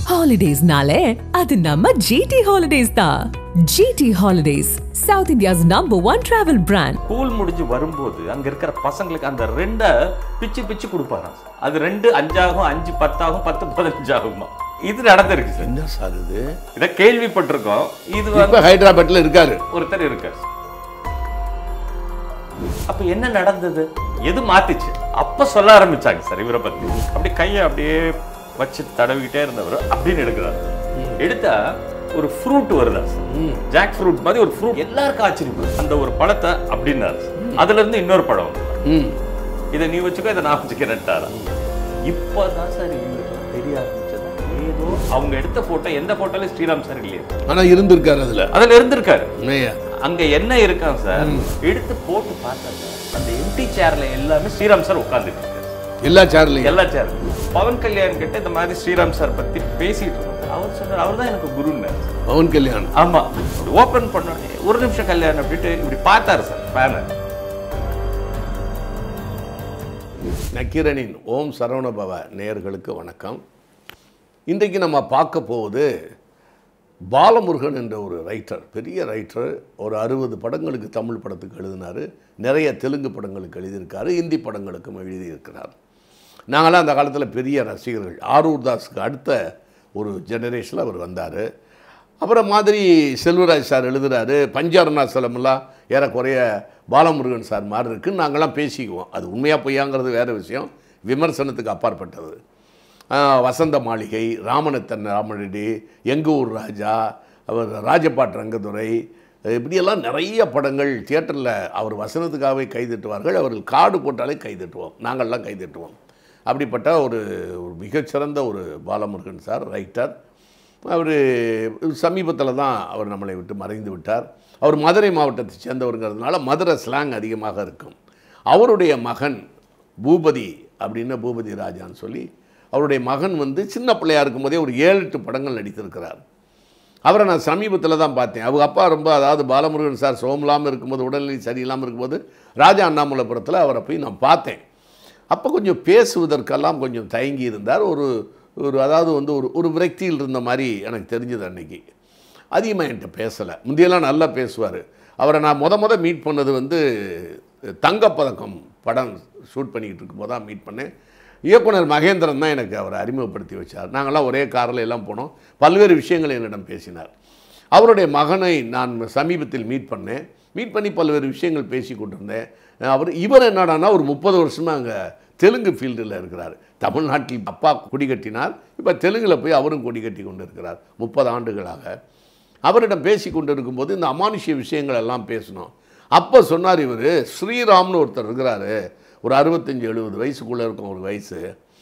ஹாலிடேஸ்னாலே அது நம்ம ஜிடி ஹாலிடேஸ் தான் GT holidays south India's number one travel brand school முடிஞ்சு வரும்போது அங்க இருக்கிற பசங்களுக்கு அந்த ரெண்டை பிச்சு பிச்சு கொடுப்பாராம் அது ரெண்டு அஞ்சாகும் அஞ்சு பத்தாகும் பத்து பதினஞ்சு ஆகுமா இது நடந்திருக்கு சார் என்ன சார் இது இதை கேள்விப்பட்டிருக்கோம் இது வந்து இப்ப ஹைதராபாத்ல இருக்காரு ஒருத்தர் இருக்கார் அப்ப என்ன நடந்தது எது மாத்துச்சு அப்ப சொல்ல ஆரம்பிச்சாங்க சார் இவரை பத்தி அப்படி கையை அப்படியே வச்சு தடவிக்கிட்டே இருந்தவர் அப்படின்னு எடுக்கிறார் எடுத்தா ஒரு ஃப்ரூட் வருதா சார் ஜாக் ஃப்ரூட் மாதிரி ஒரு ஃப்ரூட் எல்லாருக்கும் ஆச்சரியம் அந்த ஒரு பழத்தை அப்படின்னாரு sir. அதுல இருந்து இன்னொரு பழம் வந்து ம் இதை நீ வச்சுக்கோ இதை நான் வச்சுக்கிறேன்ட்டாரா இப்பதான் சார் இவங்களுக்கு தெரிய ஆரம்பிச்சது ஏதோ அவங்க எடுத்த போட்டோ எந்த போட்டோல ஸ்ரீராம் சார் இல்லையா ஆனா இருந்திருக்காரு அதுல அதுல இருந்திருக்காரு உண்மையா அங்க என்ன இருக்கான் சார் எடுத்து போட்டு பார்த்தாங்க அந்த எம்டி சேர்ல எல்லாமே ஸ்ரீராம் சார் உட்கார்ந்துட்டு எல்லா சேர்லையும் எல்லா சேர் பவன் கல்யாண் கிட்ட இந்த மாதிரி ஸ்ரீராம் சார் பத்தி பேசிட்டு இருந்தாங்க அவர் சொன்னார் அவர் தான் எனக்கு குருன்னாரு பவன் கல்யாண் ஆமா ஓபன் பண்ண உடனே, ஒரு நிமிஷம் கல்யாணம் அப்படின்ட்டு இப்படி பார்த்தாரு சார் பேனர் நக்கீரனின் ஓம் சரவணபவ நேயர்களுக்கு வணக்கம் இன்றைக்கு நம்ம பார்க்க போவது பாலமுருகன் என்ற ஒரு ரைட்டர் பெரிய ரைட்டர் ஒரு அறுபது படங்களுக்கு தமிழ் படத்துக்கு எழுதினார் நிறைய தெலுங்கு படங்களுக்கு எழுதியிருக்காரு இந்தி படங்களுக்கும் எழுதியிருக்கிறார் நாங்களாம் அந்த காலத்தில் பெரிய ரசிகர்கள் ஆரூர் தாஸுக்கு அடுத்த ஒரு ஜெனரேஷனில் அவர் வந்தார் அப்புறம் மாதிரி செல்வராஜ் சார் எழுதுறாரு பஞ்சாரணாசலமெல்லாம் ஏறக்குறைய பாலமுருகன் சார் மாதிரி இருக்குன்னு நாங்களாம் பேசிக்குவோம் அது உண்மையாக பொய்யாங்கிறது வேறு விஷயம் விமர்சனத்துக்கு அப்பாற்பட்டது ஆஹ் வசந்த மாளிகை ராமனத்தன் ராமரெட்டி எங்க ஊர் ராஜா அவர் ராஜபாட் ரங்கதுரை இப்படியெல்லாம் நிறைய படங்கள் தியேட்டரில் அவர் வசனத்துக்காகவே கைதட்டுவார்கள் அவர்கள் கார்டு போட்டாலே கைதட்டுவோம் நாங்கள்லாம் கைதட்டுவோம் அப்படிப்பட்ட ஒரு ஒரு மிகச்சிறந்த ஒரு பாலமுருகன் சார் ரைட்டர் அவர் சமீபத்தில் தான் அவர் நம்மளை விட்டு மறைந்து விட்டார் அவர் மதுரை மாவட்டத்தை சேர்ந்தவருங்கிறதுனால மதுரை ஸ்லாங் அதிகமாக இருக்கும் அவருடைய மகன் பூபதி அப்படின்னு பூபதி ராஜான்னு சொல்லி அவருடைய மகன் வந்து சின்ன பிள்ளையா இருக்கும்போதே ஒரு ஏழு எட்டு படங்கள் நடித்திருக்கிறார் அவரை நான் சமீபத்தில் தான் பார்த்தேன் அவங்க அப்பா ரொம்ப அதாவது பாலமுருகன் சார் சோமலாமல் இருக்கும்போது உடல்நிலை சரியில்லாமல் இருக்கும்போது ராஜா அண்ணாமலைபுரத்தில் அவரை போய் நான் பார்த்தேன் அப்போ கொஞ்சம் பேசுவதற்கெல்லாம் கொஞ்சம் தயங்கி இருந்தார் ஒரு ஒரு அதாவது வந்து ஒரு ஒரு விரக்தியில் இருந்த மாதிரி எனக்கு தெரிஞ்சது அன்னைக்கு அதிகமாக என்கிட்ட பேசலை முந்தையெல்லாம் நல்லா பேசுவார் அவரை நான் முத முத மீட் பண்ணது வந்து தங்கப்பதக்கம் படம் ஷூட் பண்ணிக்கிட்டு இருக்கும்போது தான் மீட் பண்ணேன் இயக்குனர் மகேந்திரன் தான் எனக்கு அவரை அறிமுகப்படுத்தி வச்சார் நாங்கள்லாம் ஒரே காரில் எல்லாம் போனோம் பல்வேறு விஷயங்கள் என்னிடம் பேசினார் அவருடைய மகனை நான் சமீபத்தில் மீட் பண்ணேன் மீட் பண்ணி பல்வேறு விஷயங்கள் பேசி கொண்டிருந்தேன் அவர் இவர் என்னடான்னா ஒரு முப்பது வருஷமாக அங்கே தெலுங்கு ஃபீல்டில் இருக்கிறார் தமிழ்நாட்டில் அப்பா கொடி கட்டினார் இப்போ தெலுங்கில் போய் அவரும் கொடி கட்டி கொண்டு இருக்கிறார் முப்பது ஆண்டுகளாக அவரிடம் பேசி கொண்டு இருக்கும்போது இந்த அமானுஷ்ய விஷயங்கள் எல்லாம் பேசினோம் அப்போ சொன்னார் இவர் ஸ்ரீராம்னு ஒருத்தர் இருக்கிறாரு ஒரு அறுபத்தஞ்சு எழுபது வயசுக்குள்ளே இருக்கும் ஒரு வயசு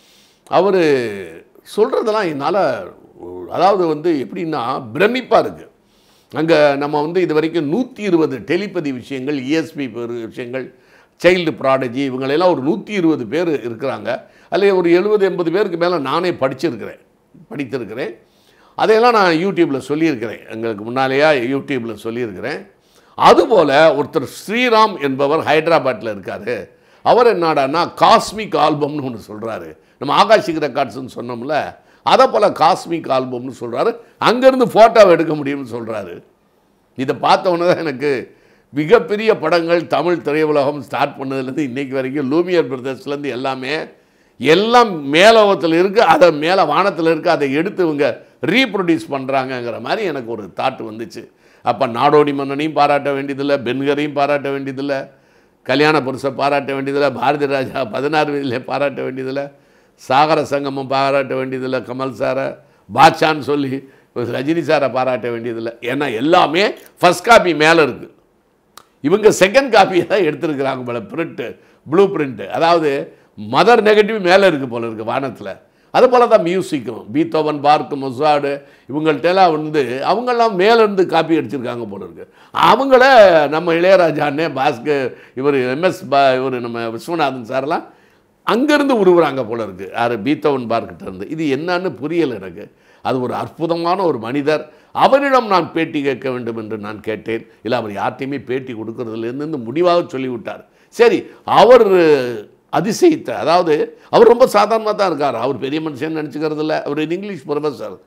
அவர் சொல்கிறதெல்லாம் என்னால் அதாவது வந்து எப்படின்னா பிரமிப்பாக இருக்குது அங்கே நம்ம வந்து இது வரைக்கும் நூற்றி இருபது டெலிபதி விஷயங்கள் இஎஸ்பி விஷயங்கள் சைல்டு ப்ராடஜி இவங்களெல்லாம் ஒரு நூற்றி இருபது பேர் இருக்கிறாங்க அதில் ஒரு எழுபது எண்பது பேருக்கு மேலே நானே படிச்சிருக்கிறேன் படித்திருக்கிறேன் அதையெல்லாம் நான் யூடியூப்பில் சொல்லியிருக்கிறேன் எங்களுக்கு முன்னாலேயே யூடியூப்பில் சொல்லியிருக்கிறேன் அதுபோல் ஒருத்தர் ஸ்ரீராம் என்பவர் ஹைதராபாத்தில் இருக்கார் அவர் என்னடான்னா காஸ்மிக் ஆல்பம்னு ஒன்று சொல்கிறாரு நம்ம ஆகாஷிக் ரெக்கார்ட்ஸ்னு சொன்னோம்ல அதை போல் காஸ்மிக் ஆல்பம்னு சொல்கிறாரு அங்கேருந்து ஃபோட்டோவை எடுக்க முடியும்னு சொல்கிறாரு இதை பார்த்த உடனே தான் எனக்கு மிகப்பெரிய படங்கள் தமிழ் திரையுலகம் ஸ்டார்ட் பண்ணதுலேருந்து இன்றைக்கி வரைக்கும் லூமியர் பிரதர்ஸ்லேருந்து எல்லாமே எல்லாம் மேலோகத்தில் இருக்குது அதை மேலே வானத்தில் இருக்குது அதை எடுத்து இவங்க ரீப்ரொடியூஸ் பண்ணுறாங்கங்கிற மாதிரி எனக்கு ஒரு தாட் வந்துச்சு அப்போ நாடோடி மன்னனையும் பாராட்ட வேண்டியதில்லை பெண்கரையும் பாராட்ட வேண்டியதில்லை கல்யாண புருஷை பாராட்ட வேண்டியதில்லை பாரதி ராஜா பதினாறு வயதிலே பாராட்ட வேண்டியதில்லை சாகர சங்கமம் பாராட்ட வேண்டியதில்லை கமல் சாரை பாட்சான்னு சொல்லி ரஜினி சாரை பாராட்ட வேண்டியதில்லை ஏன்னா எல்லாமே ஃபஸ்ட் காப்பி மேலே இருக்குது இவங்க செகண்ட் காப்பியை தான் எடுத்திருக்கிறாங்க போல பிரிண்ட்டு ப்ளூ பிரிண்ட்டு அதாவது மதர் நெகட்டிவ் மேலே இருக்குது போல இருக்குது வானத்தில் அது போல தான் மியூசிக்கும் பீத்தோவன் பார்க் மொசாடு இவங்கள்ட்டெல்லாம் வந்து அவங்கெல்லாம் மேலேருந்து காப்பி அடிச்சிருக்காங்க போல இருக்கு அவங்கள நம்ம இளையராஜானே பாஸ்கர் இவர் எம்எஸ் பா இவர் நம்ம விஸ்வநாதன் சார்லாம் அங்கேருந்து உருவுறாங்க போல இருக்குது யார் பீத்தோவன் பார்க்கிட்ட இருந்து இது என்னன்னு புரியலை எனக்கு அது ஒரு அற்புதமான ஒரு மனிதர் அவரிடம் நான் பேட்டி கேட்க வேண்டும் என்று நான் கேட்டேன் இல்லை அவர் யார்ட்டையுமே பேட்டி கொடுக்கறதுலேருந்து முடிவாக சொல்லிவிட்டார் சரி அவர் அதிசயித்த அதாவது அவர் ரொம்ப சாதாரணமாக தான் இருக்கார் அவர் பெரிய மனுஷன் நினச்சிக்கிறது இல்லை அவர் இங்கிலீஷ் ப்ரொஃபஸர்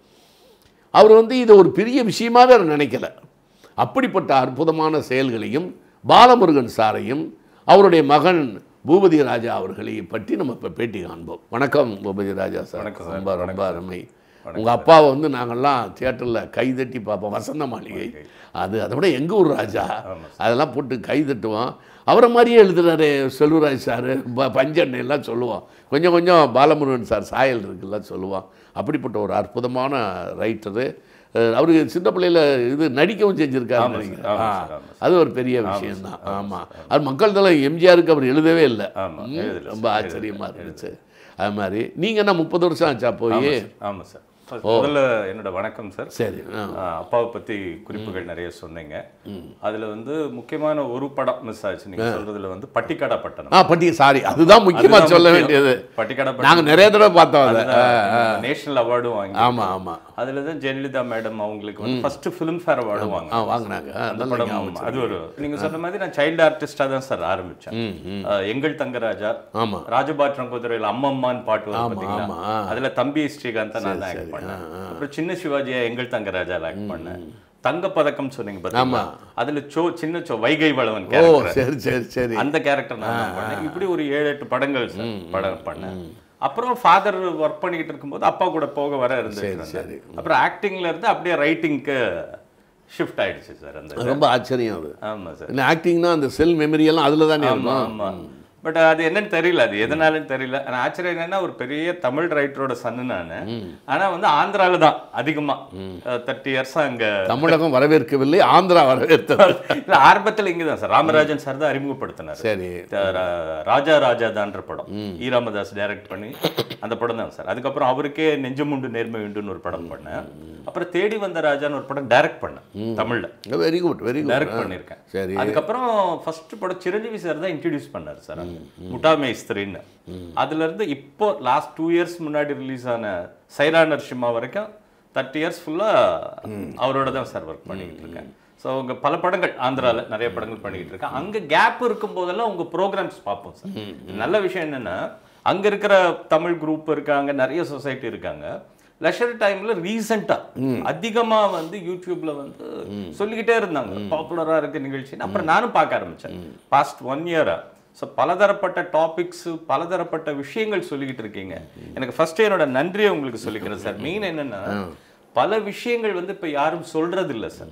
அவர் வந்து இதை ஒரு பெரிய விஷயமாவே அவர் நினைக்கல அப்படிப்பட்ட அற்புதமான செயல்களையும் பாலமுருகன் சாரையும் அவருடைய மகன் பூபதி ராஜா அவர்களை பற்றி நம்ம இப்போ பேட்டி காண்போம் வணக்கம் பூபதி ராஜா சார் வணக்கம் சார். ரொம்ப ரொம்ப அருமை உங்கள் அப்பாவை வந்து நாங்கள்லாம் தியேட்டரில் கைதட்டி பார்ப்போம் வசந்த மாளிகை அது அதை விட எங்கள் ஊர் ராஜா அதெல்லாம் போட்டு கை தட்டுவோம் அவரை மாதிரியே எழுதுறாரு செல்வராஜ் சார் ப பஞ்சண்ணை எல்லாம் சொல்லுவோம் கொஞ்சம் கொஞ்சம் பாலமுருகன் சார் சாயல் இருக்குல்ல சொல்லுவோம் அப்படிப்பட்ட ஒரு அற்புதமான ரைட்டரு அவருக்கு சின்ன பிள்ளையில இது நடிக்கவும் செஞ்சுருக்காரு ஆமா சார், ஆமா சார், ஆமா அது ஒரு பெரிய விஷயம்தான் ஆமாம் அது மக்கள் தலை எம்ஜிஆருக்கு அவர் எழுதவே இல்லை ஆமா, ம், எழுதல ரொம்ப ஆச்சரியமாக இருந்துச்சு அது மாதிரி நீங்கள் என்ன முப்பது வருஷம் ஆச்சா போய் ஆமா சார் First முதல்ல என்னோட வணக்கம் சார் சரி ஆ ஆஹ் அப்பாவை பத்தி குறிப்புகள் நிறைய சொன்னீங்க அதுல வந்து முக்கியமான ஒரு படம் மிஸ் ஆச்சு நீங்க சொல்றதுல வந்து பட்டிக்காடா பட்டணம் ஆ பட்டி சாரி அதுதான் முக்கியமாக அதுதான் சொல்ல முக்கியம். வேண்டியது பட்டிக்காடா நாங்கள் நிறைய தடவை பார்த்தோம் அதை நேஷனல் அவார்டும் வாங்கி ஆமாம் ஆமாம் அதுல தான் ஜெயலலிதா மேடம் அவங்களுக்கு வந்து ஃபர்ஸ்ட் ஃபிலிம் ஃபேர் அவார்டும் வாங்க ஆ வாங்கினாங்க ஆ, அந்த நல்ல படம் ஞாபகம் அது ஒரு நீங்க சொன்ன மாதிரி நான் சைல்டு ஆர்டிஸ்டா தான் சார் ஆரம்பிச்சேன் ஆஹ் எங்கள் தங்கராஜா ஆமாம் ராஜபாற்றம் குதிரையில் அம்மம்மான்னு பாட்டு வரும் பாத்தீங்களா ஆமா. அதுல தம்பி ஸ்ரீகாந்த் நான் தான் ஆக்ட் பண்ணேன் அப்புறம் சின்ன சிவாஜியா எங்கள் தங்கராஜா ஆக்ட் பண்ணேன் தங்க பதக்கம் சொன்னீங்க பாத்தீங்களா அதுல சோ சின்ன so Vaigai Valavan oh character சரி சரி சரி அந்த கேரக்டர் நான் தான் பண்ணேன் இப்படி ஒரு ஏழு எட்டு படங்கள் சார் படம் பண்ணேன் அப்புறம் ஃபாதர் ஒர்க் பண்ணிக்கிட்டு இருக்கும்போது அப்பா கூட போக வர இருந்துச்சு சரி. அப்புறம் ஆக்டிங்ல இருந்து அப்படியே ரைட்டிங்க்கு ஷிஃப்ட் ஆயிடுச்சு சார் அந்த ரொம்ப ஆச்சரியம் அது ஆமா சார் என்ன ஆக்டிங்னா அந்த செல் மெமரி எல்லாம் அதில் தானே ஆமா இருக்கும் ஆமா பட் அது என்னன்னு தெரியல அது எதனாலன்னு தெரியல ஆனா ஆச்சரியம் என்னன்னா ஒரு பெரிய தமிழ் ரைட்டரோட சன்னு நானு ஆனா வந்து ஆந்திரால தான் அதிகமா தேர்ட்டி இயர்ஸா அங்க தமிழகம் வரவேற்கவில்லை ஆந்திரா வரவேற்றது இல்ல ஆரம்பத்துல இங்கதான் சார் ராமராஜன் சார் தான் அறிமுகப்படுத்தினார் சரி ராஜா ராஜா தான்ற படம் ஈ ராமதாஸ் டைரக்ட் பண்ணி அந்த படம் தான் சார் அதுக்கப்புறம் அவருக்கே நெஞ்சமுண்டு நேர்மை உண்டுன்னு ஒரு படம் பண்ணேன் அப்புறம் தேடி வந்த ராஜான்னு ஒரு படம் டைரக்ட் பண்ணேன் தமிழ்ல very good very good direct பண்ணியிருக்கேன் சரி அதுக்கப்புறம் ஃபர்ஸ்ட் படம் சிரஞ்சீவி சார் தான் இன்ட்ரடியூஸ் பண்ணார் சார் முட்டா மேஸ்திரின்னு அதுல இருந்து இப்போ லாஸ்ட் டூ இயர்ஸ் முன்னாடி ரிலீஸ் ஆன சைரா நரசிம்மா வரைக்கும் தேர்ட்டி இயர்ஸ் ஃபுல்லா அவரோட தான் சார் ஒர்க் பண்ணிக்கிட்டு இருக்கேன் ஸோ உங்க பல படங்கள் ஆந்திரால நிறைய படங்கள் பண்ணிக்கிட்டு இருக்கேன் அங்க கேப் இருக்கும் போதெல்லாம் உங்க ப்ரோக்ராம்ஸ் பார்ப்போம் சார் நல்ல விஷயம் என்னன்னா அங்க இருக்கிற தமிழ் குரூப் இருக்காங்க நிறைய சொசைட்டி இருக்காங்க லெஷர் டைம்ல ரீசெண்டா அதிகமா வந்து யூடியூப்ல வந்து சொல்லிக்கிட்டே இருந்தாங்க பாப்புலரா இருக்க நிகழ்ச்சி அப்புறம் நானும் பார்க்க ஆரம்பிச்சேன் பாஸ்ட் ஒன் இயரா ஸோ பலதரப்பட்ட டாபிக்ஸ் பலதரப்பட்ட விஷயங்கள் சொல்லிக்கிட்டு இருக்கீங்க எனக்கு ஃபர்ஸ்ட் என்னோட நன்றியை உங்களுக்கு சொல்லிக்கிறேன் சார் மெயின் என்னன்னா பல விஷயங்கள் வந்து இப்ப யாரும் சொல்றது இல்ல சார்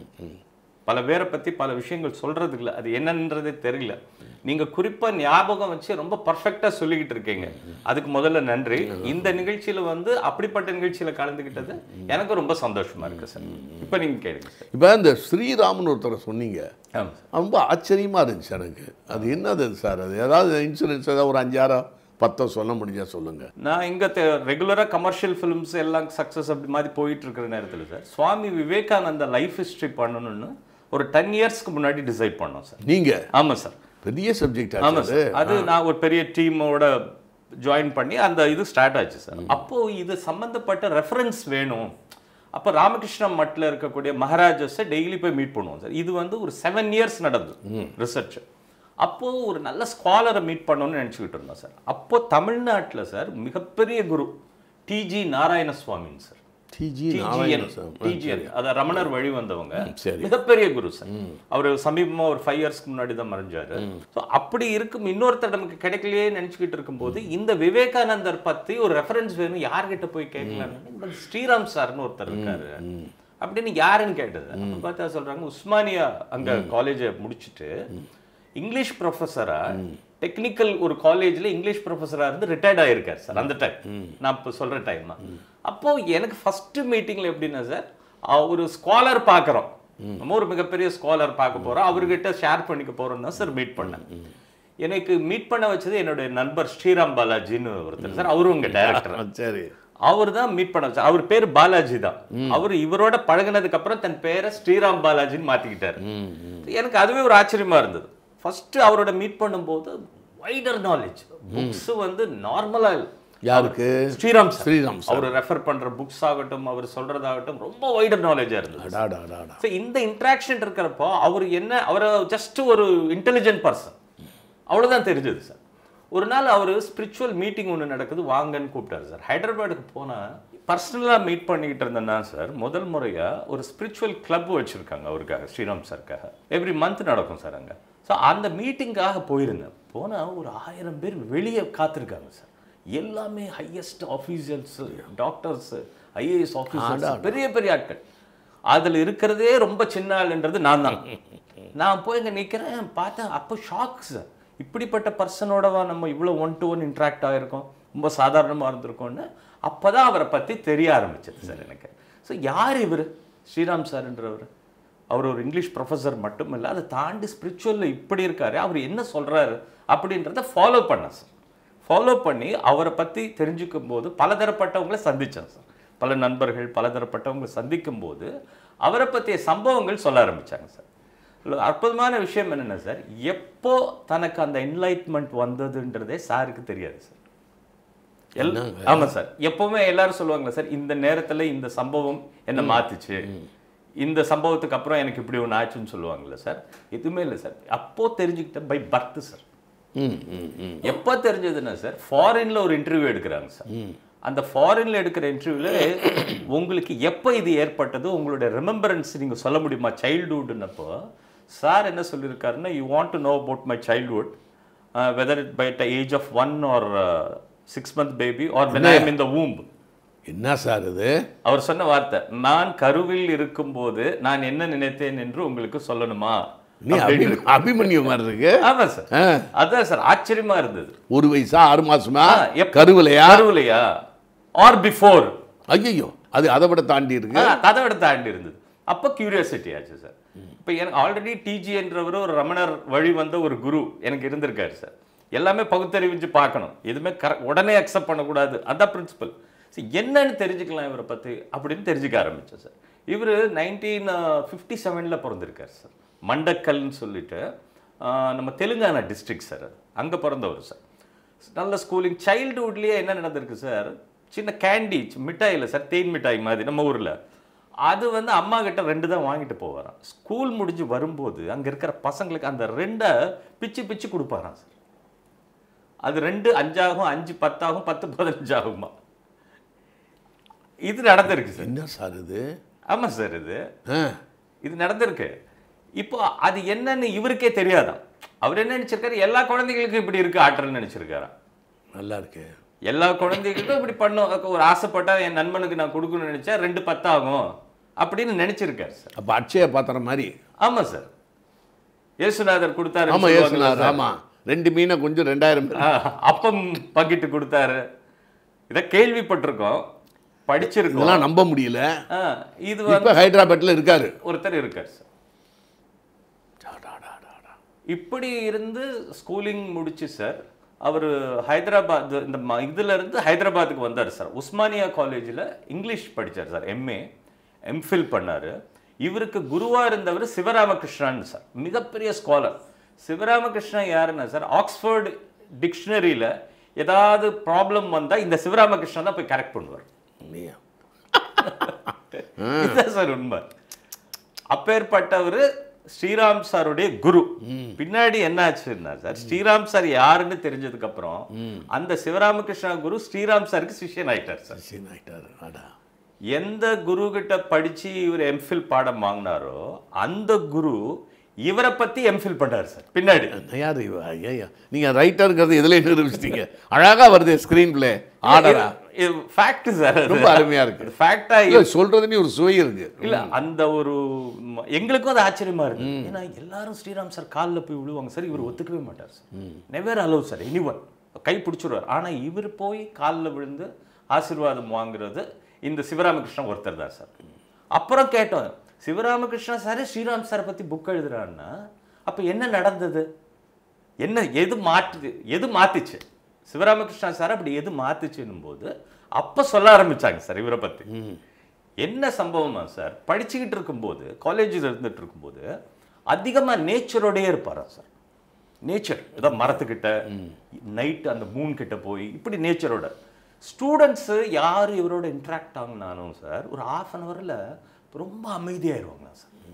பல பேரை பத்தி பல விஷயங்கள் சொல்றது இல்ல அது என்னன்றதே தெரியல நீங்க குறிப்பா ஞாபகம் வச்சு ரொம்ப பர்ஃபெக்டா சொல்லிக்கிட்டு இருக்கீங்க அதுக்கு முதல்ல நன்றி இந்த நிகழ்ச்சியில வந்து அப்படிப்பட்ட நிகழ்ச்சியில கலந்துக்கிட்டது எனக்கு ரொம்ப சந்தோஷமா இருக்கு சார் இப்ப நீங்க கேளுங்க சார் இப்போ இந்த ஸ்ரீராமன் ஒருத்தரை சொன்னீங்க ஆமா சார் ரொம்ப ஆச்சரியமாக இருந்துச்சு எனக்கு அது என்னது சார் அது ஏதாவது இன்சூரன்ஸ் ஏதாவது ஒரு அஞ்சாறோ பத்தோ சொல்ல முடிஞ்சா சொல்லுங்கள் நான் இங்க ரெகுலரா கமர்ஷியல் ஃபிலிம்ஸ் எல்லாம் சக்சஸ் அப்படி மாதிரி போயிட்டு இருக்கிற நேரத்துல sir Swami Vivekananda life history பண்ணணும்னு ஒரு டென் இயர்ஸ்க்கு முன்னாடி டிசைட் பண்ணோம் சார் நீங்கள் ஆமா சார் பெரிய சப்ஜெக்ட் ஆமா ஆச்சு சார் அது நான் ஒரு பெரிய டீமோட ஜாயின் பண்ணி அந்த இது ஸ்டார்ட் ஆச்சு சார் அப்போ இது சம்பந்தப்பட்ட ரெஃபரன்ஸ் வேணும் அப்போ ராமகிருஷ்ண மட்டில் இருக்கக்கூடிய மகாராஜஸை டெய்லி போய் மீட் பண்ணுவோம் சார் இது வந்து ஒரு செவன் இயர்ஸ் நடந்தது ரிசர்ச் அப்போ ஒரு நல்ல ஸ்காலரை மீட் பண்ணணும்னு நினச்சிக்கிட்டு இருந்தோம் சார் அப்போ தமிழ்நாட்டில் சார் மிகப்பெரிய குரு டிஜி நாராயண சுவாமின்னு sir TG TGN Narayanasamy TGN அத ரமணர் வழி வந்தவங்க சரி. மிகப்பெரிய குரு சார் அவர் சமீபமா ஒரு ஃபைவ் இயர்ஸ்க்கு முன்னாடி தான் மறைஞ்சாரு ஸோ அப்படி இருக்கும் இன்னொருத்தர் நமக்கு கிடைக்கலையே நினைச்சுக்கிட்டு இருக்கும்போது இந்த விவேகானந்தர் பத்தி ஒரு ரெஃபரன்ஸ் வேணும் யார்கிட்ட போய் கேட்கலாம் ஸ்ரீராம் சார்னு ஒருத்தர் இருக்காரு அப்படின்னு யாருன்னு கேட்டது அப்ப பார்த்தா சொல்றாங்க உஸ்மானியா அங்க காலேஜை முடிச்சுட்டு இங்கிலீஷ் ப்ரொஃபஸரா டெக்னிக்கல் ஒரு காலேஜ்ல இங்கிலீஷ் ப்ரொஃபஸரா இருந்து ரிட்டையர்ட் ஆயிருக்காரு சார் அந்த டைம் நான் இப்போ சொல்ற டைம் தான் அப்போ எனக்கு ஃபர்ஸ்ட் மீட்டிங்ல எப்படின்னா சார் ஒரு ஸ்காலர் பார்க்குறோம் நம்ம ஒரு மிகப்பெரிய ஸ்காலர் பார்க்க போறோம் அவர்கிட்ட ஷேர் பண்ணிக்க போறோம் தான் சார் மீட் பண்ணேன் எனக்கு மீட் பண்ண வச்சது என்னுடைய நண்பர் ஸ்ரீராம் பாலாஜின்னு ஒருத்தர் சார் அவரும் உங்க டைரக்டர் சரி அவர் தான் மீட் பண்ண வச்சார் அவர் பேர் பாலாஜி தான் அவர் இவரோட பழகுனதுக்கு அப்புறம் தன் பேரை ஸ்ரீராம் பாலாஜின்னு மாத்திக்கிட்டாரு எனக்கு அதுவே ஒரு ஆச்சரியமா இருந்தது ஃபர்ஸ்ட் அவரோட மீட் பண்ணும்போது வைடர் நாலேஜ் புக்ஸ் வந்து நார்மலா யாருக்கு ஸ்ரீராம் sir. ஸ்ரீராம் சார் அவர் ரெஃபர் பண்ற புக்ஸ் ஆகட்டும் அவர் சொல்றதாகட்டும் ரொம்ப வைடர் நாலேஜா இருந்தது அடாடா அடாடா ஸோ இந்த இன்ட்ராக்ஷன் இருக்கிறப்போ அவர் என்ன அவரை ஜஸ்ட் ஒரு இன்டெலிஜென்ட் பர்சன் அவ்வளவுதான் தெரிஞ்சது சார் ஒரு நாள் அவர் ஸ்பிரிச்சுவல் மீட்டிங் ஒன்று நடக்குது வாங்கன்னு கூப்பிட்டாரு சார் ஹைதராபாத்துக்கு போனால் பர்சனலாக மீட் பண்ணிக்கிட்டு இருந்தேன்னா சார் முதல் முறையாக ஒரு ஸ்பிரிச்சுவல் கிளப் வச்சுருக்காங்க அவருக்காக ஸ்ரீராம் சாருக்காக எவ்ரி மந்த் நடக்கும் சார் அங்கே ஸோ அந்த மீட்டிங்காக போயிருந்தேன் போனால் ஒரு ஆயிரம் பேர் வெளியே காத்திருக்காங்க சார் எல்லாமே highest officials doctors IAS officers பெரிய பெரிய ஆட்கள் அதில் இருக்கிறதே ரொம்ப சின்ன ஆளுன்றது நான் தான் நான் போய் இங்கே நிற்கிறேன் பார்த்தேன் அப்போ ஷாக் சார் இப்படிப்பட்ட பர்சனோடவா நம்ம இவ்வளோ ஒன் டு ஒன் இன்ட்ராக்ட் ஆகிருக்கோம் ரொம்ப சாதாரணமாக இருந்திருக்கோம்னு அப்போ தான் அவரை பற்றி தெரிய ஆரம்பிச்சது சார் எனக்கு ஸோ யார் இவர் ஸ்ரீராம் சார்ன்றவர் அவர் ஒரு இங்கிலீஷ் ப்ரொஃபஸர் மட்டும் இல்லை அதை தாண்டி ஸ்பிரிச்சுவலில் இப்படி இருக்காரு அவர் என்ன சொல்கிறாரு அப்படின்றத ஃபாலோ பண்ணேன் சார் ஃபாலோ பண்ணி அவரை பற்றி தெரிஞ்சுக்கும் போது பலதரப்பட்டவங்களை சந்தித்தேன் சார் பல நண்பர்கள் பலதரப்பட்டவங்களை சந்திக்கும் போது அவரை பற்றிய சம்பவங்கள் சொல்ல ஆரம்பிச்சாங்க சார் இதுல அற்புதமான விஷயம் என்னென்ன சார் எப்போ தனக்கு அந்த என்லைட்மெண்ட் வந்ததுன்றதே சாருக்கு தெரியாது சார் எல் ஆமா சார் எப்பவுமே எல்லாரும் சொல்லுவாங்களே சார் இந்த நேரத்துல இந்த சம்பவம் என்ன மாத்துச்சு இந்த சம்பவத்துக்கு அப்புறம் எனக்கு இப்படி ஒன்று ஆச்சுன்னு சொல்லுவாங்கல்ல சார் எதுவுமே இல்லை சார் அப்போ தெரிஞ்சுக்கிட்டேன் பை பர்த் சார் ம் ம் ம் எப்போ தெரிஞ்சதுன்னா சார் ஃபாரின்ல ஒரு இன்டர்வியூ எடுக்கிறாங்க சார் அந்த ஃபாரின்ல எடுக்கிற இன்டர்வியூல உங்களுக்கு எப்போ இது ஏற்பட்டது உங்களுடைய ரிமெம்பரன்ஸ் நீங்க சொல்ல முடியுமா சைல்டுஹுட்னப்போ சார் என்ன சொல்லியிருக்காருன்னா you want to know about my childhood whether it by the age of one or six month baby or when I am in the womb என்ன சார் இது அவர் சொன்ன வார்த்தை நான் கருவில் இருக்கும்போது நான் என்ன நினைத்தேன் என்று உங்களுக்கு சொல்லணுமா நீ அபி அபிமன்யு மாதிரி இருக்கு ஆமா சார் ஆ. அதான் சார் ஆச்சரியமா இருந்தது ஒரு வயசா ஆறு மாசமா ஆ, எப்ப- கருவிலையா கருவிலையா ஆர் பிஃபோர் ஐயோ அது அதை விட தாண்டி இருக்கு அதை விட தாண்டி இருந்தது அப்போ கியூரியாசிட்டி ஆச்சு சார் இப்போ எனக்கு ஆல்ரெடி டிஜி என்றவர் ஒரு ரமணர் வழி வந்த ஒரு குரு எனக்கு இருந்திருக்காரு சார் எல்லாமே பகுத்தறிவிச்சு பார்க்கணும் எதுவுமே கர உடனே அக்செப்ட் பண்ணக்கூடாது அதான் பிரின்சிபல் சரி என்னன்னு தெரிஞ்சுக்கலாம் இவரை பற்றி அப்படின்னு தெரிஞ்சுக்க ஆரம்பித்தேன் சார் இவர் நைன்டீன் ஃபிஃப்டி செவனில் பிறந்திருக்கார் சார் மண்டக்கல்னு சொல்லிட்டு ஆஹ், நம்ம தெலுங்கானா டிஸ்ட்ரிக்ட் சார் அது அங்கே பிறந்தவர் சார் நல்ல ஸ்கூலிங் சைல்டுஹுட்லேயே என்ன நடந்திருக்கு சார் சின்ன கேண்டி மிட்டாயில் சார் தேன் மிட்டாய் மாதிரி நம்ம ஊரில் அது வந்து அம்மா கிட்ட ரெண்டு தான் வாங்கிட்டு போவாராம் ஸ்கூல் முடிஞ்சு வரும்போது அங்கே இருக்கிற பசங்களுக்கு அந்த ரெண்டை பிச்சு பிச்சு கொடுப்பாராம் சார் அது ரெண்டு அஞ்சாகும் அஞ்சு பத்தாகும் பத்து பதினஞ்சு ஆகுமா இது நடந்திருக்கு சார் என்ன சார் இது ஆமாம் சார் இது ஆ, இது நடந்திருக்கு இப்போ அது என்னன்னு இவருக்கே தெரியாதாம் அவர் என்ன நினைச்சிருக்காரு எல்லா குழந்தைகளுக்கும் இப்படி இருக்கு ஆற்றல்னு நினைச்சிருக்காராம் நல்லா இருக்கு எல்லா குழந்தைகளுக்கும் இப்படி பண்ணும் ஒரு ஆசைப்பட்டா என் நண்பனுக்கு நான் கொடுக்கணும்னு நினைச்சா ரெண்டு பத்தாகும் அப்படின்னு நினைச்சிருக்காரு சார் அப்ப அட்சய பாத்திரம் மாதிரி ஆமா சார் இயேசுநாதர் கொடுத்தாரு ஆமா ஏசுனார் ஆமா ரெண்டு மீனை கொஞ்சம் ரெண்டாயிரம் அப்பம் பங்கிட்டு கொடுத்தாரு இதை கேள்விப்பட்டிருக்கோம் படிச்சிருக்கோம் இதெல்லாம் நம்ப முடியல ஆ, இது வந்து இப்ப ஹைதராபாத்ல இருக்காரு ஒருத்தர் இருக்கார் சார் இப்படி இருந்து ஸ்கூலிங் முடிச்சு சார் அவர் ஹைதராபாத் இந்த ம- இதுல இருந்து ஹைதராபாத்துக்கு வந்தார் சார் உஸ்மானியா காலேஜில் இங்கிலீஷ் படிச்சார் சார் எம்ஏ எம்ஃபில் பண்ணாரு இவருக்கு குருவா இருந்தவர் சிவராமகிருஷ்ணன் சார் மிகப்பெரிய ஸ்காலர் சிவராமகிருஷ்ணன் யாருன்னா சார் ஆக்ஸ்ஃபோர்டு டிக்ஷனரியில் ஏதாவது ப்ராப்ளம் வந்தா இந்த சிவராமகிருஷ்ணன் தான் போய் கரெக்ட் பண்ணுவார் இல்லையா? இதுதான் சார் உண்மை அப்பேற்பட்டவர் ஸ்ரீராம் சாருடைய குரு பின்னாடி என்ன ஆச்சுன்னா சார் ஸ்ரீராம் சார் யாருன்னு தெரிஞ்சதுக்கு அப்புறம் அந்த சிவராமகிருஷ்ணா குரு ஸ்ரீராம் சாருக்கு சிஷ்யன் ஆயிட்டார் சார் சீன் ஆயிட்டாரு அடா எந்த குரு கிட்ட படிச்சு இவர் எம்ஃபில் பாடம் வாங்கினாரோ அந்த குரு இவரை பத்தி எம்ஃபில் பண்றாரு சார் பின்னாடி யாரு இவ ஐயா நீங்க ரைட்டருங்கிறது எதுல நிரூபிச்சிட்டீங்க அழகா வருது ஸ்கிரீன் பிளே ஆர்டரா ஃபேக்ட் சார் ரொம்ப அருமையா இருக்கு ஃபேக்டா இல்ல சொல்றதுன்னு ஒரு சுவை இருக்கு இல்ல அந்த ஒரு ம- எங்களுக்கும் அது ஆச்சரியமா இருக்கு ஏன்னா எல்லாரும் ஸ்ரீராம் சார் காலில் போய் விழுவாங்க சார் இவர் ஒத்துக்கவே மாட்டார் sir never allow sir anyone கை பிடிச்சிருவார் ஆனா இவர் போய் காலில் விழுந்து ஆசீர்வாதம் வாங்குறது இந்த சிவராமகிருஷ்ணன் ஒருத்தர் தான் சார் அப்புறம் கேட்டோம் சிவராமகிருஷ்ணன் சார் ஸ்ரீராம் சார் பத்தி புக் எழுதுறான்னா அப்ப என்ன நடந்தது என்ன எது மாற்றுது எது மாத்துச்சு சிவராமகிருஷ்ணா சார் அப்படி எது மாத்துச்சுன்னும் போது அப்ப சொல்ல ஆரம்பிச்சாங்க சார் இவரை பத்தி என்ன சம்பவமா சார் படிச்சுக்கிட்டு இருக்கும்போது காலேஜில் இருந்துட்டு இருக்கும்போது அதிகமா நேச்சரோடயே இருப்பாராம் சார் நேச்சர் ஏதோ மரத்துக்கிட்ட நைட் அந்த மூன் கிட்ட போய் இப்படி நேச்சரோட ஸ்டூடெண்ட்ஸு யார் இவரோட இன்ட்ராக்ட் ஆகினாலும் சார் ஒரு ஆஃப் அன் ஹவரில் ரொம்ப அமைதியாயிருவாங்களா சார்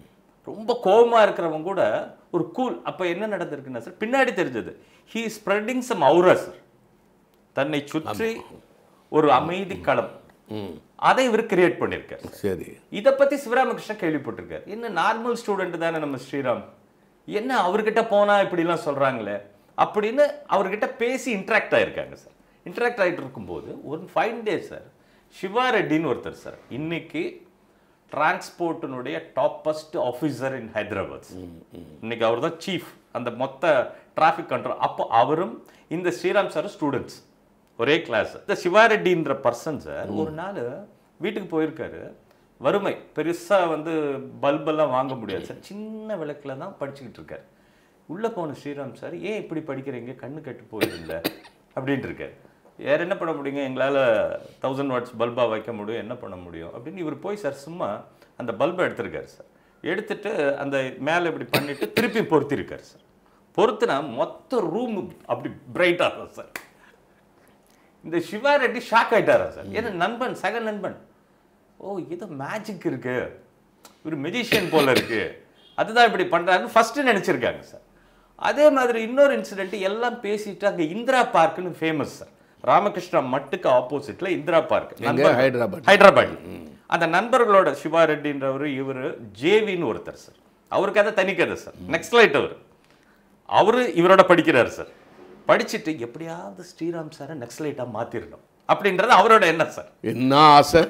ரொம்ப கோவமா இருக்கிறவங்க கூட ஒரு கூல் அப்ப என்ன நடந்திருக்குன்னா சார் பின்னாடி தெரிஞ்சது he spreading some aura sir தன்னை சுற்றி ஒரு அமைதி களம் அதை இவர் கிரியேட் பண்ணியிருக்கார் சரி இதை பத்தி சிவராமகிருஷ்ணன் கேள்விப்பட்டிருக்காரு என்ன நார்மல் ஸ்டூடெண்ட் தானே நம்ம ஸ்ரீராம் என்ன அவர்கிட்ட போனா இப்படிலாம் சொல்றாங்களே அப்படின்னு அவர்கிட்ட பேசி இன்ட்ராக்ட் ஆயிருக்காங்க சார் இன்ட்ராக்ட் ஆகிட்டு இருக்கும்போது ஒரு ஃபைவ் டேஸ் சார் சிவா ரெட்டின்னு ஒருத்தர் சார் இன்னைக்கு டிரான்ஸ்போர்ட்டினுடைய டாப்பஸ்ட் ஆஃபீஸர் இன் ஹைதராபாத் இன்னைக்கு அவர் தான் சீஃப் அந்த மொத்த டிராஃபிக் கண்ட்ரோல் அப்போ அவரும் இந்த ஸ்ரீராம் சார் ஸ்டூடெண்ட்ஸ் ஒரே கிளாஸ் இந்த சிவாரெட்டின்ற பர்சன் சார் ஒரு நாள் வீட்டுக்கு போயிருக்காரு வறுமை பெருசா வந்து பல்பெல்லாம் வாங்க முடியாது சார் சின்ன விளக்குல தான் படிச்சுக்கிட்டு இருக்காரு உள்ள போன ஸ்ரீராம் சார் ஏன் இப்படி படிக்கிறீங்க கண்ணு கெட்டு போயிருந்த அப்படின்ட்டு இருக்காரு வேற என்ன பண்ண முடியுங்க எங்களால் தௌசண்ட் வாட்ஸ் பல்பா வைக்க முடியும் என்ன பண்ண முடியும் அப்படின்னு இவர் போய் சார் சும்மா அந்த பல்பை எடுத்திருக்காரு சார் எடுத்துட்டு அந்த மேலே இப்படி பண்ணிட்டு திருப்பி பொருத்திருக்காரு சார் பொருத்துனா மொத்த ரூம் அப்படி பிரைட் ஆகும் சார் இந்த சிவா ரெட்டி ஷாக் ஆயிட்டாரா சார் ஏன்னா நண்பன் சக நண்பன் ஓ இது மேஜிக் இருக்கு ஒரு மெஜிஷியன் போல இருக்கு அதுதான் இப்படி பண்றாருன்னு ஃபர்ஸ்ட் நினைச்சிருக்காங்க சார் அதே மாதிரி இன்னொரு இன்சிடென்ட் எல்லாம் பேசிட்டு அங்க இந்திரா பார்க்னு ஃபேமஸ் சார் ராமகிருஷ்ணா மட்டுக்கு ஆப்போசிட்ல இந்திரா பார்க் எங்க? ஹைதராபாத். ஹைதராபாத் அந்த நண்பர்களோட சிவா ரெட்டின்றவர் இவர் ஜேவின்னு ஒருத்தர் சார் அவருக்கு கதை தனி கதை சார் நெக்ஸ்ட் லைட் அவர் அவரு இவரோட படிக்கிறார் சார் படிச்சுட்டு எப்படியாவது ஸ்ரீராம் சாரை நக்ஸலைட்டா மாத்திரணும் அப்படின்றது அவரோட எண்ணம் சார் என்ன ஆசை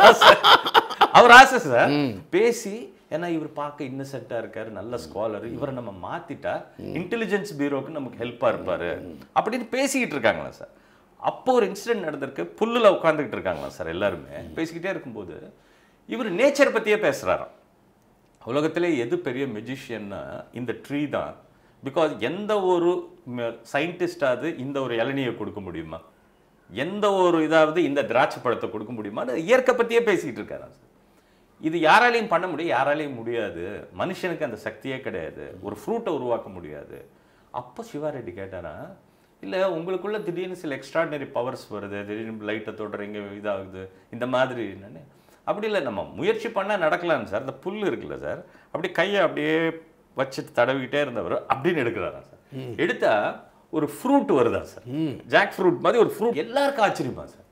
அவர் ஆசை சார் பேசி ஏன்னா இவர் பார்க்க இன்னசென்ட்டா இருக்காரு நல்ல ஸ்காலர் இவரை நம்ம மாத்திட்டா இன்டெலிஜென்ஸ் பியூரோக்கு நமக்கு ஹெல்ப்பா இருப்பாரு அப்படின்னு பேசிக்கிட்டு இருக்காங்களா சார் அப்போ ஒரு இன்சிடென்ட் நடந்திருக்கு புல்லுல உட்காந்துக்கிட்டு இருக்காங்களா சார் எல்லாருமே பேசிக்கிட்டே இருக்கும்போது இவர் நேச்சர் பத்தியே பேசுறாராம் உலகத்திலே எது பெரிய மெஜிஷியன்னா இந்த ட்ரீ தான் பிகாஸ் எந்த ஒரு சயின்டிஸ்டாவது இந்த ஒரு இளநியை கொடுக்க முடியுமா எந்த ஒரு இதாவது இந்த திராட்சை பழத்தை கொடுக்க முடியுமான்னு இயற்கை பற்றியே பேசிக்கிட்டு இருக்காரு சார் இது யாராலையும் பண்ண முடியும் யாராலையும் முடியாது மனுஷனுக்கு அந்த சக்தியே கிடையாது ஒரு ஃப்ரூட்டை உருவாக்க முடியாது அப்போ சிவாரெட்டி கேட்டாரா இல்லை உங்களுக்குள்ள திடீர்னு சில எக்ஸ்ட்ராடினரி பவர்ஸ் வருது திடீர்னு லைட்டை தொடுறீங்க இதாகுது இந்த மாதிரி என்னன்னு அப்படி இல்லை நம்ம முயற்சி பண்ணால் நடக்கலாம்னு சார் இந்த புல் இருக்குல்ல சார் அப்படி கையை அப்படியே வச்சு தடவிக்கிட்டே இருந்தவர் அப்படின்னு எடுக்கிறாரா சார் எடுத்தா ஒரு ஃப்ரூட் வருதா சார் ஜாக் ஃப்ரூட் மாதிரி ஒரு ஃப்ரூட் எல்லாருக்கும் ஆச்சரியமா சார்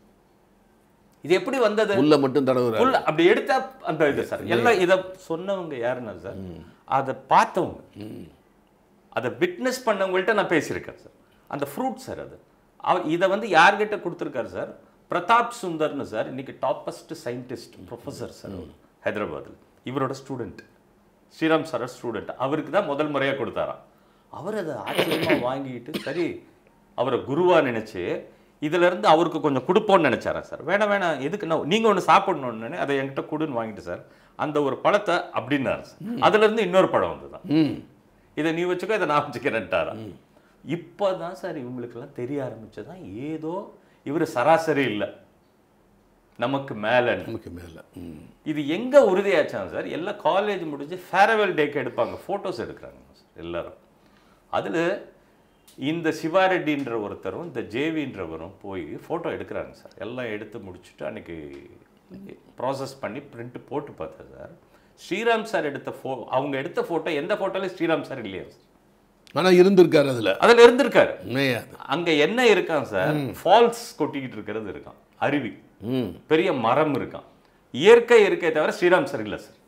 இது எப்படி வந்தது உள்ள மட்டும் தடவுறாரு புல் அப்படி எடுத்தா அந்த இது சார் எல்லாம் இதை சொன்னவங்க யாருன்னா சார் அதை பார்த்தவங்க அதை விட்னஸ் பண்ணவங்கள்ட்ட நான் பேசியிருக்கேன் சார் அந்த ஃப்ரூட் சார் அது அவ இதை வந்து யார்கிட்ட கொடுத்துருக்காரு சார் பிரதாப் சுந்தர்னு சார் இன்னைக்கு டாப்பஸ்ட் சயின்டிஸ்ட் ப்ரொஃபஸர் சார் அவர் ஹைதராபாத்தில் இவரோட ஸ்டூடெண்ட் ஸ்ரீராம் சார் ஸ்டூடெண்ட் அவருக்கு தான் முதல் முறையாக கொடுத்தாராம் அவர் அதை ஆச்சரியமா வாங்கிட்டு சரி அவரை குருவா நினைச்சு இதுல இருந்து அவருக்கு கொஞ்சம் கொடுப்போம்னு நினைச்சாரா சார் வேணாம் வேணாம் எதுக்கு நான் நீங்க ஒன்று சாப்பிடணும்னு அதை என்கிட்ட கொடுன்னு வாங்கிட்டு சார் அந்த ஒரு பழத்தை அப்படின்னாரு சார் அதுல இருந்து இன்னொரு பழம் வந்துதான் ம் இதை நீ வச்சுக்கோ இதை நான் வச்சுக்கிறேன்ட்டாரா இப்போதான் சார் இவங்களுக்கெல்லாம் தெரிய ஆரம்பிச்சதான் ஏதோ இவர் சராசரி இல்லை நமக்கு மேலே நமக்கு மேல ம் இது எங்க உறுதியாச்சாங்க சார் எல்லாம் காலேஜ் முடிஞ்சு ஃபேரவெல் டேக்கு எடுப்பாங்க ஃபோட்டோஸ் எடுக்கிறாங்க சார் எல்லாரும் அதுல இந்த சிவாரெட்டின்ற ஒருத்தரும் இந்த ஜேவின்றவரும் போய் ஃபோட்டோ எடுக்கிறாங்க சார் எல்லாம் எடுத்து முடிச்சுட்டு அன்னைக்கு ப்ராசஸ் பண்ணி பிரிண்ட் போட்டு பார்த்தேன் சார் ஸ்ரீராம் சார் எடுத்த ஃபோ அவங்க எடுத்த ஃபோட்டோ எந்த ஃபோட்டோலையும் ஸ்ரீராம் சார் இல்லையா சார் ஆனா இருந்திருக்காரு அதுல அதில் இருந்திருக்காரு உண்மையாது அங்க என்ன இருக்கான் சார் ஃபால்ஸ் கொட்டிக்கிட்டு இருக்கிறது இருக்கான் அருவி ம் பெரிய மரம் இருக்கான் இயற்கை இருக்கே தவிர ஸ்ரீராம் சார் இல்லை சார்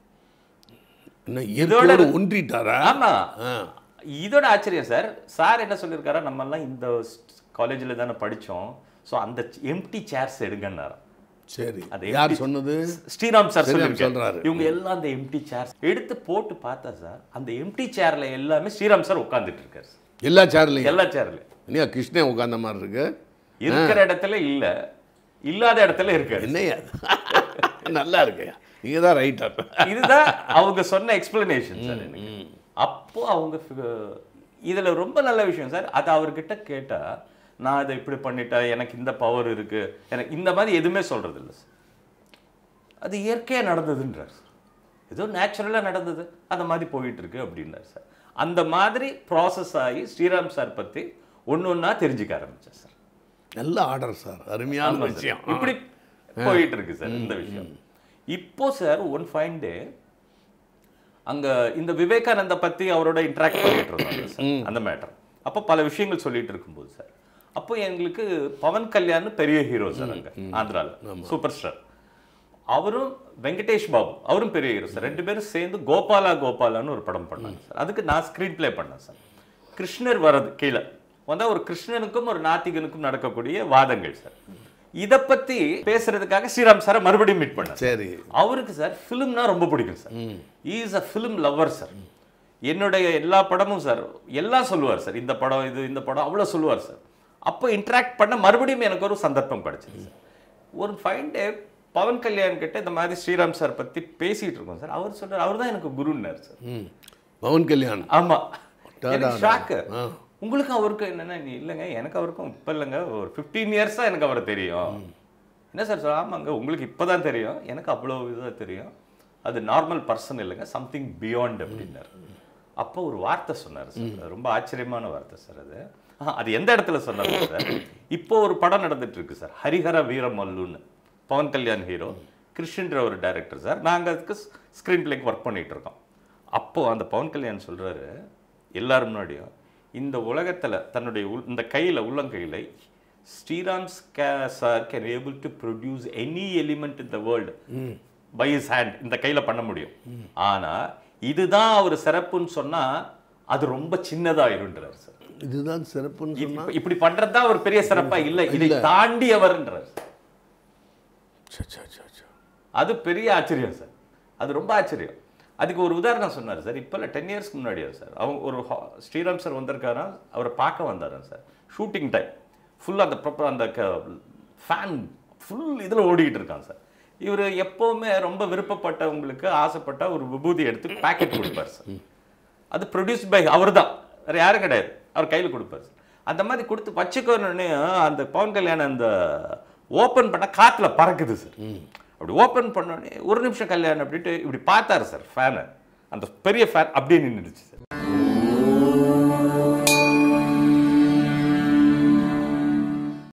இன்னும் இயற்கையோடு ஒன்றிட்டாரா ஆமா ஆ. இதோட ஆச்சரியம் சார் சார் என்ன சொல்லியிருக்காரா நம்ம எல்லாம் இந்த காலேஜில் தானே படிச்சோம் ஸோ அந்த எம்டி சேர்ஸ் எடுங்கன்னாராம் சரி அது யார் எப்படி- சொன்னது ஸ்ரீராம் சார் ஸ்ரீராம் சொல்லியிருக்காரு சொல்றாரு. இவங்க எல்லாம் அந்த எம்டி சேர்ஸ் எடுத்து போட்டு பார்த்தா சார் அந்த எம்டி சேர்ல எல்லாமே ஸ்ரீராம் சார் உட்கார்ந்துட்டு இருக்காரு எல்லா சேர்லையும் எல்லா சேர்ல இல்லையா கிருஷ்ணன் உட்கார்ந்த மாதிரி இருக்கு இருக்கிற இடத்துல இல்ல இல்லாத இடத்துல இருக்காரு என்னையா அது? நல்லா இருக்கு நீங்க தான் ரைட்டர் இதுதான் அவங்க சொன்ன எக்ஸ்பிளனேஷன் சார் எனக்கு அப்போ அவங்க fig- இதுல ரொம்ப நல்ல விஷயம் சார் அது அவர்கிட்ட கேட்டா நான் இதை இப்படி பண்ணிட்டேன் எனக்கு இந்த பவர் இருக்கு எனக்கு இந்த மாதிரி எதுவுமே சொல்றது இல்லை சார் அது இயற்கையா நடந்ததுன்றார் சார் ஏதோ நேச்சுரலா நடந்தது அந்த மாதிரி போயிட்டு இருக்கு அப்படின்னார் சார் அந்த மாதிரி ப்ராசஸ் ஆகி ஸ்ரீராம் சார் பத்தி ஒண்ணு ஒண்ணா தெரிஞ்சுக்க ஆரம்பிச்சேன் சார் நல்ல ஆர்டர் சார் அருமையான ஆமா சார். விஷயம் இப்படி போயிட்டு இருக்கு சார் இந்த விஷயம் இப்போ சார் ஒன் ஃபைன் டே அங்க இந்த விவேகானந்த பத்தி அவரோட இன்டராக்ட் பண்ணிட்டு இருந்தாங்க சார் அந்த மேட்டர் அப்போ பல விஷயங்கள் சொல்லிட்டு இருக்கும்போது சார் அப்போ எங்களுக்கு பவன் கல்யாண் பெரிய ஹீரோ சார் அங்க ஆந்திரால சூப்பர் ஸ்டார் அவரும் வெங்கடேஷ் பாபு அவரும் பெரிய ஹீரோ சார் ரெண்டு பேரும் சேர்ந்து கோபாலா கோபாலான்னு ஒரு படம் பண்ணாங்க சார் அதுக்கு நான் ஸ்க்ரீன் ப்ளே பண்ணேன் சார் கிருஷ்ணர் வரது கீழே வந்தா ஒரு கிருஷ்ணனுக்கும் ஒரு நாத்திகனுக்கும் நடக்கக்கூடிய வாதங்கள் சார் இதை பத்தி பேசுறதுக்காக ஸ்ரீராம் சாரை மறுபடியும் மீட் பண்ணேன் சரி அவருக்கு சார் ஃபிலிம்னா ரொம்ப பிடிக்கும் sir is a film lover sir என்னுடைய எல்லா படமும் சார் எல்லாம் சொல்லுவார் சார் இந்த படம் இது இந்த படம் அவ்வளோ சொல்லுவார் சார் அப்போ இன்ட்ராக்ட் பண்ண மறுபடியும் எனக்கு ஒரு சந்தர்ப்பம் கிடைச்சது சார் ஒரு ஃபைன் டே பவன் கல்யாண் கிட்ட இந்த மாதிரி ஸ்ரீராம் சார் பத்தி பேசிட்டு இருக்கோம் சார் அவர் சொல்றாரு அவர் தான் எனக்கு குருன்னார் சார் ம் பவன் கல்யாண் ஆமா டாடா. எனக்கு ஷாக்கு ஆ. உங்களுக்கும் அவருக்கும் என்னன்னா நீ இல்லைங்க எனக்கு அவருக்கும் இப்போ இல்லைங்க ஒரு ஃபிஃப்டீன் இயர்ஸ் தான் எனக்கு அவரை தெரியும் என்ன சார் சொல்ல ஆமாங்க உங்களுக்கு இப்போதான் தெரியும் எனக்கு அவ்வளோ இதாக தெரியும் அது நார்மல் பர்சன் இல்லைங்க சம்திங் பியாண்ட் அப்படின்னாரு அப்போ ஒரு வார்த்தை சொன்னார் சார் அது ரொம்ப ஆச்சரியமான வார்த்தை சார் அது ஆ, அது எந்த இடத்துல சொன்னார் சார் இப்போ ஒரு படம் நடந்துட்டு இருக்கு சார் ஹரிஹர வீரமல்லுன்னு பவன் கல்யாண் ஹீரோ கிருஷ்ணன்ற ஒரு டைரக்டர் சார் நாங்கள் அதுக்கு ஸ்க்ரீன் பிளேக்கு ஒர்க் பண்ணிட்டு இருக்கோம் அப்போ அந்த பவன் கல்யாண் சொல்றாரு எல்லாரும் முன்னாடியும் இந்த உலகத்துல தன்னுடைய உள்- இந்த கையில உள்ளங்கையில Sriram's sir can able to produce any element in the world by is hand இந்த கையில பண்ண முடியும் ஆனா இதுதான் அவர் சிறப்புன்னு சொன்னா அது ரொம்ப சின்னதாயிருன்றார் சார் இதுதான் சிறப்புன்னு சொன்னா இப்ப- இப்படி பண்றதுதான் ஒரு பெரிய சிறப்பா இல்ல இதை தாண்டி அவர்ன்றார் சே, சே, சே, சே. அது பெரிய ஆச்சரியம் சார் அது ரொம்ப ஆச்சரியம் அதுக்கு ஒரு உதாரணம் சொன்னார் சார் இப்போ இல்லை டென் இயர்ஸ்க்கு முன்னாடியா சார் அவங்க ஒரு ஹா- ஸ்ரீராம் சார் வந்திருக்காராம் அவரை பார்க்க வந்தாராம் சார் ஷூட்டிங் டைம் ஃபுல்லாக அந்த ப்ராப்பர் அந்த ஃபேன் ஃபுல் இதில் ஓடிக்கிட்டு இருக்கான் சார் இவர் எப்போவுமே ரொம்ப விருப்பப்பட்டவங்களுக்கு ஆசைப்பட்ட ஒரு விபூதி எடுத்து பேக்கெட் கொடுப்பார் சார் அது ப்ரொடியூஸ் பை அவர் தான் வேறு யாரும் கிடையாது அவர் கையில் கொடுப்பார் சார் அந்த மாதிரி கொடுத்து வச்சுக்கணுன்னே அந்த பவன் கல்யாணம் அந்த ஓப்பன் பண்ண காற்றுல பறக்குது சார் அப்படி ஓப்பன் பண்ணோடனே ஒரு நிமிஷம் கல்யாணம் அப்படின்ட்டு இப்படி பார்த்தாரு சார் ஃபேனை அந்த பெரிய ஃபேன் அப்படியே நின்றுடுச்சு சார்